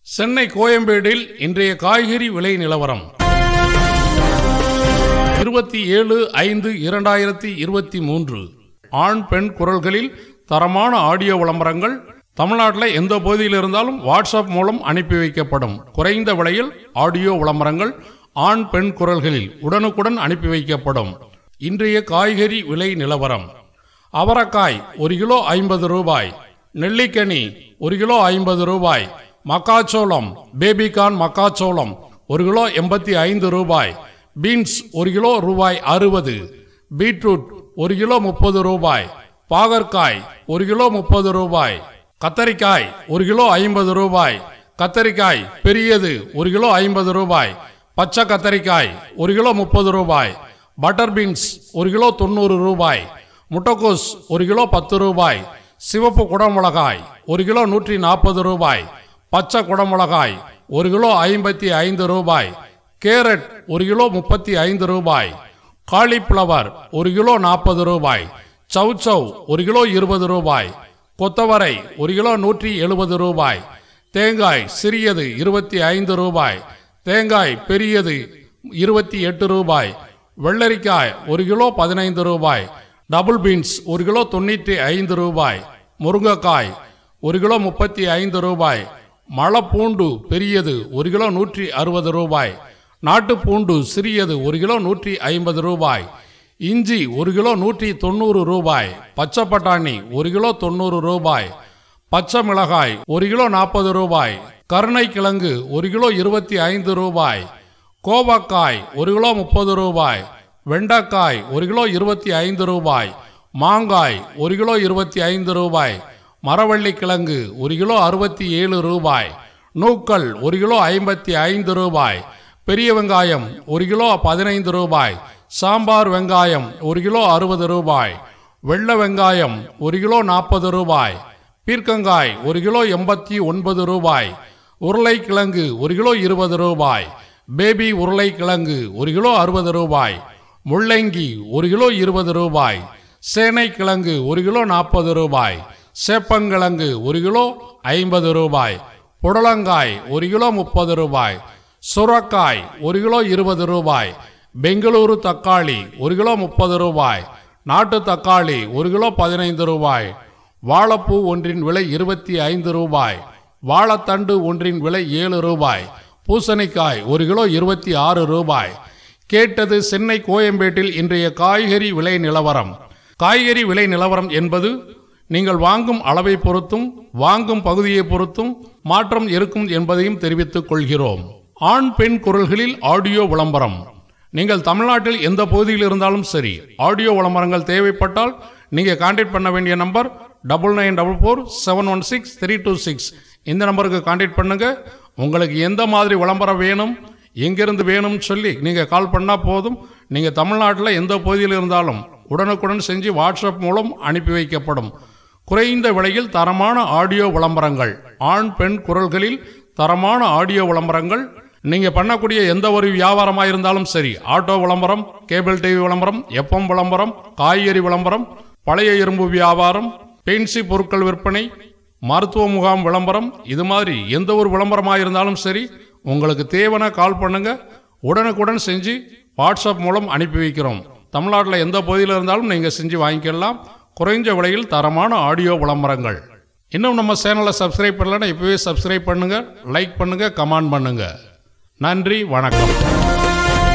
சென்னை கோயம்பேடில் இன்றைய காய்கறி விலை நிலவரம் இருபத்தி ஏழு ஐந்து இரண்டாயிரத்தி இருபத்தி மூன்று ஆண் பெண் குரல்களில் தரமான ஆடியோ விளம்பரங்கள் தமிழ்நாட்டில் எந்த பகுதியில் இருந்தாலும் வாட்ஸ்அப் மூலம் அனுப்பி வைக்கப்படும் குறைந்த விலையில் ஆடியோ விளம்பரங்கள் ஆண் பெண் குரல்களில் உடனுக்குடன் அனுப்பி வைக்கப்படும் இன்றைய காய்கறி விலை நிலவரம் அவரக்காய் ஒரு கிலோ ஐம்பது ரூபாய் நெல்லிக்கனி ஒரு கிலோ ஐம்பது ரூபாய் மக்காச்சோளம் பேபிகார்ன் மக்காச்சோளம் ஒரு கிலோ எண்பத்தி ஐந்து ரூபாய் பீன்ஸ் ஒரு கிலோ ரூபாய் அறுபது பீட்ரூட் ஒரு கிலோ முப்பது ரூபாய் பாகற்காய் ஒரு கிலோ முப்பது ரூபாய் கத்தரிக்காய் ஒரு கிலோ ஐம்பது ரூபாய் கத்தரிக்காய் பெரியது ஒரு கிலோ ஐம்பது ரூபாய் பச்சை கத்தரிக்காய் ஒரு கிலோ முப்பது ரூபாய் பட்டர் பீன்ஸ் ஒரு கிலோ தொண்ணூறு ரூபாய் முட்டைக்கோஸ் ஒரு கிலோ பத்து ரூபாய் சிவப்பு குடமிளகாய் ஒரு கிலோ நூற்றி நாற்பது ரூபாய் பச்சை குடமிளகாய் ஒரு கிலோ ஐம்பத்தி ஐந்து ரூபாய் கேரட் ஒரு கிலோ முப்பத்தி ஐந்து ரூபாய் காலிஃப்ளவர் ஒரு கிலோ நாற்பது ரூபாய் சவ் சவ் ஒரு கிலோ இருபது ரூபாய் கொத்தவரை ஒரு கிலோ நூற்றி எழுபது ரூபாய் தேங்காய் சிறியது இருபத்தி ஐந்து ரூபாய் தேங்காய் பெரியது இருபத்தி எட்டு ரூபாய் வெள்ளரிக்காய் ஒரு கிலோ பதினைந்து ரூபாய் டபுள் பீன்ஸ் ஒரு கிலோ தொண்ணூற்றி ஐந்து ரூபாய் முருங்கைக்காய் ஒரு கிலோ முப்பத்தி ஐந்து ரூபாய் மலைப்பூண்டு பெரியது ஒரு கிலோ நூற்றி அறுபது ரூபாய் நாட்டுப்பூண்டு சிறியது ஒரு கிலோ நூற்றி ஐம்பது ரூபாய் இஞ்சி ஒரு கிலோ நூற்றி தொண்ணூறு ரூபாய் பச்சை பட்டாணி ஒரு கிலோ தொண்ணூறு ரூபாய் பச்சை மிளகாய் ஒரு கிலோ நாற்பது ரூபாய் கருணைக்கிழங்கு ஒரு கிலோ இருபத்தி ஐந்து ரூபாய் கோவக்காய் ஒரு கிலோ முப்பது ரூபாய் வெண்டைக்காய் ஒரு கிலோ இருபத்தி ஐந்து ரூபாய் மாங்காய் ஒரு கிலோ இருபத்தி ஐந்து ரூபாய் மரவள்ளி கிழங்கு ஒரு கிலோ அறுபத்தி ஏழு ரூபாய் நூக்கல் ஒரு கிலோ ஐம்பத்தி ஐந்து ரூபாய் பெரிய வெங்காயம் ஒரு கிலோ பதினைந்து ரூபாய் சாம்பார் வெங்காயம் ஒரு கிலோ அறுபது ரூபாய் வெள்ளை வெங்காயம் ஒரு கிலோ நாற்பது ரூபாய் பீர்க்கங்காய் ஒரு கிலோ எண்பத்தி ஒன்பது ரூபாய் உருளைக்கிழங்கு ஒரு கிலோ இருபது ரூபாய் பேபி உருளைக்கிழங்கு ஒரு கிலோ அறுபது ரூபாய் முள்ளங்கி ஒரு கிலோ இருபது ரூபாய் சேனைக்கிழங்கு ஒரு கிலோ நாற்பது ரூபாய் சேப்பங்கிழங்கு ஒரு கிலோ ஐம்பது ரூபாய் புடலங்காய் ஒரு கிலோ முப்பது ரூபாய் சுரக்காய் ஒரு கிலோ இருபது ரூபாய் பெங்களூரு தக்காளி ஒரு கிலோ முப்பது ரூபாய் நாட்டு தக்காளி ஒரு கிலோ பதினைந்து ரூபாய் வாழைப்பூ ஒன்றின் விலை இருபத்தி ஐந்து ரூபாய் வாழைத்தண்டு ஒன்றின் விலை ஏழு ரூபாய் பூசணிக்காய் ஒரு கிலோ இருபத்தி ஆறு ரூபாய் கேட்டது சென்னை கோயம்பேட்டில் இன்றைய காய்கறி விலை நிலவரம் காய்கறி விலை நிலவரம் என்பது நீங்கள் வாங்கும் அளவை பொறுத்தும் வாங்கும் பகுதியை பொறுத்தும் மாற்றம் இருக்கும் என்பதையும் தெரிவித்துக் கொள்கிறோம் ஆண் பெண் குரல்களில் ஆடியோ விளம்பரம் நீங்கள் தமிழ்நாட்டில் எந்த பகுதியில் இருந்தாலும் சரி ஆடியோ விளம்பரங்கள் தேவைப்பட்டால் நீங்கள் கான்டாக்ட் பண்ண வேண்டிய number double nine double four seven one six three two six இந்த நம்பருக்கு கான்டாக்ட் பண்ணுங்க உங்களுக்கு எந்த மாதிரி விளம்பரம் வேணும் எங்கிருந்து வேணும்னு சொல்லி நீங்கள் கால் பண்ணால் போதும் நீங்கள் தமிழ்நாட்டில் எந்த பகுதியில் இருந்தாலும் உடனுக்குடன் செஞ்சு வாட்ஸ்அப் மூலம் அனுப்பி வைக்கப்படும் குறைந்த விலையில் தரமான ஆடியோ விளம்பரங்கள் ஆண் பெண் குரல்களில் தரமான ஆடியோ விளம்பரங்கள் நீங்கள் பண்ணக்கூடிய எந்த ஒரு வியாபாரமாக இருந்தாலும் சரி ஆட்டோ விளம்பரம் கேபிள் டிவி விளம்பரம் எஃப்எம் விளம்பரம் காய்கறி விளம்பரம் பழைய இரும்பு வியாபாரம் பென்சி பொருட்கள் விற்பனை மருத்துவ முகாம் விளம்பரம் இது மாதிரி எந்த ஒரு விளம்பரமாக இருந்தாலும் சரி உங்களுக்கு தேவைன்னா கால் பண்ணுங்க உடனுக்குடன் செஞ்சு வாட்ஸ்அப் மூலம் அனுப்பி வைக்கிறோம் தமிழ்நாட்டில் எந்த பகுதியில் இருந்தாலும் நீங்கள் செஞ்சு வாங்கிக்கலாம் குறைஞ்ச விலையில் தரமான ஆடியோ விளம்பரங்கள் இன்னும் நம்ம சேனலை சப்ஸ்கிரைப் பண்ணலன்னா இப்போவே சப்ஸ்கிரைப் பண்ணுங்கள் லைக் பண்ணுங்கள் கமெண்ட் பண்ணுங்கள் நன்றி வணக்கம்